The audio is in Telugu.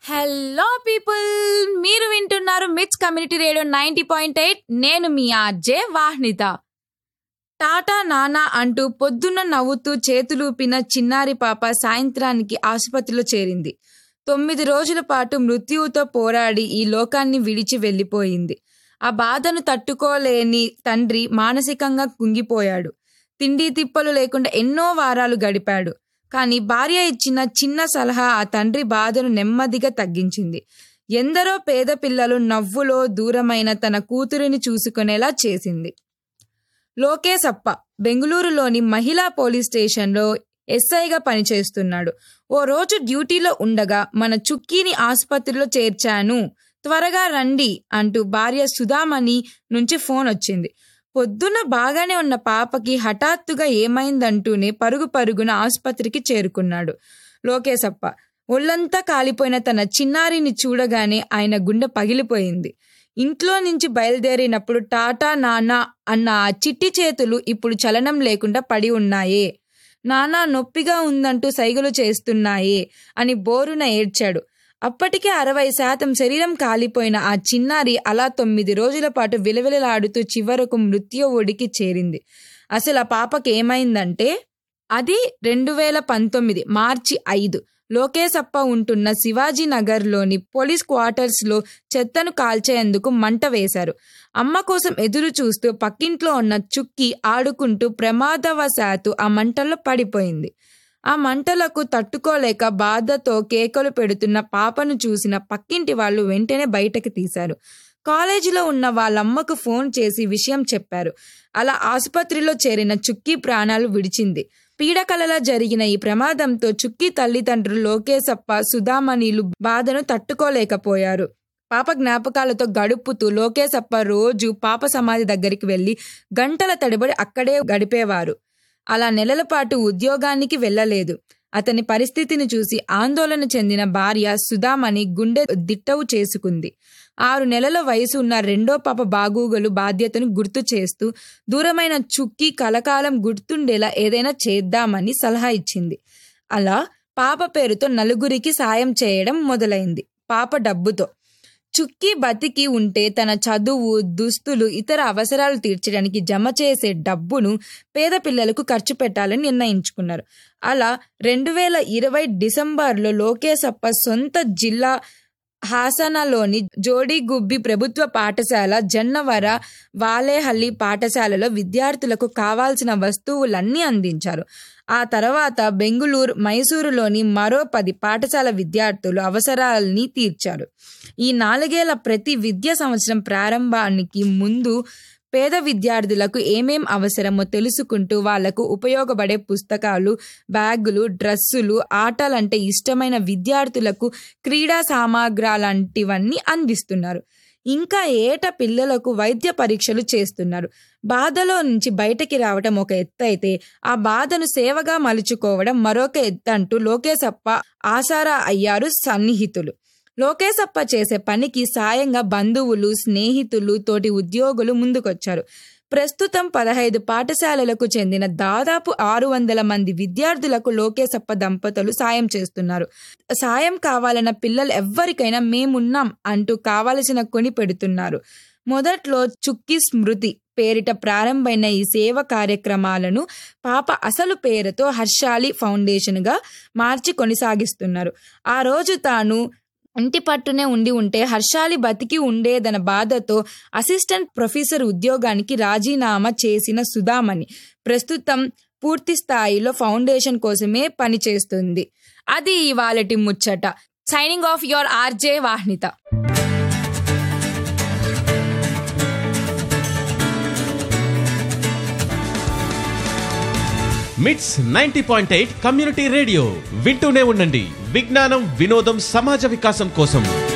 హలో పీపుల్ మీరు వింటున్నారు MITS community radio ninety point eight నేను మీ ఆర్జే వాహ్నిత టాటా నానా అంటూ పొద్దున్న నవ్వుతూ చేతులూపిన చిన్నారి పాప సాయంత్రానికి ఆసుపత్రిలో చేరింది తొమ్మిది రోజుల పాటు మృత్యువుతో పోరాడి ఈ లోకాన్ని విడిచి వెళ్ళిపోయింది ఆ బాధను తట్టుకోలేని తండ్రి మానసికంగా కుంగిపోయాడు తిండి తిప్పలు లేకుండా ఎన్నో వారాలు గడిపాడు కానీ భార్య ఇచ్చిన చిన్న సలహా ఆ తండ్రి బాధను నెమ్మదిగా తగ్గించింది ఎందరో పేద పిల్లలు నవ్వులో దూరమైన తన కూతురిని చూసుకునేలా చేసింది లోకేశప్ప బెంగళూరులోని మహిళా పోలీస్ స్టేషన్లో ఎస్ఐగా పనిచేస్తున్నాడు ఓ రోజు డ్యూటీలో ఉండగా మన చుక్కీని ఆసుపత్రిలో చేర్చాను త్వరగా రండి అంటూ భార్య సుధామణి నుంచి ఫోన్ వచ్చింది పొద్దున్న బాగానే ఉన్న పాపకి హఠాత్తుగా ఏమైందంటూనే పరుగు పరుగున ఆసుపత్రికి చేరుకున్నాడు లోకేశప్ప ఒళ్ళంతా కాలిపోయిన తన చిన్నారిని చూడగానే ఆయన గుండె పగిలిపోయింది ఇంట్లో నుంచి బయలుదేరినప్పుడు టాటా నానా అన్న ఆ చిట్టి చేతులు ఇప్పుడు చలనం లేకుండా పడి ఉన్నాయే నానా నొప్పిగా ఉందంటూ సైగలు చేస్తున్నాయే అని బోరున ఏడ్చాడు అప్పటికే అరవై శాతం శరీరం కాలిపోయిన ఆ చిన్నారి అలా తొమ్మిది రోజుల పాటు విలవిలలాడుతూ చివరకు మృత్యు ఒడికి చేరింది అసలు ఆ పాపకి ఏమైందంటే అది రెండు వేల పంతొమ్మిది మార్చి ఐదు లోకేశప్ప ఉంటున్న శివాజీ నగర్లోని పోలీస్ క్వార్టర్స్లో చెత్తను కాల్చేందుకు మంట వేశారు అమ్మ కోసం ఎదురు చూస్తూ పక్కింట్లో ఉన్న చుక్కి ఆడుకుంటూ ప్రమాదవశాత్తు ఆ మంటల్లో పడిపోయింది ఆ మంటలకు తట్టుకోలేక బాధతో కేకలు పెడుతున్న పాపను చూసిన పక్కింటి వాళ్ళు వెంటనే బయటకు తీశారు కాలేజీలో ఉన్న వాళ్ళమ్మకు ఫోన్ చేసి విషయం చెప్పారు అలా ఆసుపత్రిలో చేరిన చుక్కీ ప్రాణాలు విడిచింది పీడకలలా జరిగిన ఈ ప్రమాదంతో చుక్కీ తల్లిదండ్రులు లోకేశప్ప సుధామణిలు బాధను తట్టుకోలేకపోయారు పాప జ్ఞాపకాలతో గడుపుతూ లోకేశప్ప రోజు పాప సమాధి దగ్గరికి వెళ్ళి గంటల తడిబడి అక్కడే గడిపేవారు అలా నెలల పాటు ఉద్యోగానికి వెళ్ళలేదు అతని పరిస్థితిని చూసి ఆందోళన చెందిన భార్య సుధామణి గుండె దిట్టవు చేసుకుంది ఆరు నెలల వయసు ఉన్న రెండో పాప బాగూగలు బాధ్యతను గుర్తు చేస్తూ దూరమైన చుక్కి కలకాలం గుర్తుండేలా ఏదైనా చేద్దామని సలహా ఇచ్చింది అలా పాప పేరుతో నలుగురికి సాయం చేయడం మొదలైంది పాప డబ్బుతో చుక్కీ బతికి ఉంటే తన చదువు దుస్తులు ఇతర అవసరాలు తీర్చడానికి జమ చేసే డబ్బును పేద పిల్లలకు ఖర్చు పెట్టాలని నిర్ణయించుకున్నారు అలా రెండు వేల ఇరవై డిసెంబర్లో లోకేశప్ప సొంత జిల్లా హాసనలోని జోడిగుబ్బి ప్రభుత్వ పాఠశాల జన్నవర వాలేహల్లి పాఠశాలలో విద్యార్థులకు కావాల్సిన వస్తువులన్నీ అందించారు ఆ తర్వాత బెంగుళూరు మైసూరులోని మరో పది పాఠశాల విద్యార్థులు అవసరాలని తీర్చారు ఈ నాలుగేళ్ల ప్రతి విద్యా సంవత్సరం ప్రారంభానికి ముందు పేద విద్యార్థులకు ఏమేం అవసరమో తెలుసుకుంటూ వాళ్లకు ఉపయోగపడే పుస్తకాలు బ్యాగులు డ్రెస్సులు ఆటలంటే ఇష్టమైన విద్యార్థులకు క్రీడా సామాగ్రాలంటివన్నీ అందిస్తున్నారు ఇంకా ఏట పిల్లలకు వైద్య పరీక్షలు చేస్తున్నారు బాధలో నుంచి బయటకి రావడం ఒక ఎత్తు అయితే ఆ బాధను సేవగా మలుచుకోవడం మరొక ఎత్తు అంటూ లోకేశప్ప ఆసారా అయ్యారు సన్నిహితులు లోకేశప్ప చేసే పనికి సాయంగా బంధువులు స్నేహితులు తోటి ఉద్యోగులు ముందుకొచ్చారు ప్రస్తుతం పదహైదు పాఠశాలలకు చెందిన దాదాపు ఆరు వందల మంది విద్యార్థులకు లోకేశప్ప దంపతులు సాయం చేస్తున్నారు సాయం కావాలన్న పిల్లలు ఎవ్వరికైనా మేమున్నాం అంటూ కావలసిన కొని పెడుతున్నారు మొదట్లో చుక్కి స్మృతి పేరిట ప్రారంభమైన ఈ సేవ కార్యక్రమాలను పాప అసలు పేరుతో హర్షాలి ఫౌండేషన్గా మార్చి కొనసాగిస్తున్నారు ఆ రోజు తాను ఇంటి పట్టునే ఉండి ఉంటే హర్షాలి బతికి ఉండేదన్న బాధతో అసిస్టెంట్ ప్రొఫెసర్ ఉద్యోగానికి రాజీనామా చేసిన సుధామణి ప్రస్తుతం పూర్తి స్థాయిలో ఫౌండేషన్ కోసమే పనిచేస్తుంది అది ఇవాళటి ముచ్చట signing off your RJ Vahnitha MITS ninety point eight community radio వింటూనే ఉండండి విజ్ఞానం వినోదం సమాజ వికాసం కోసం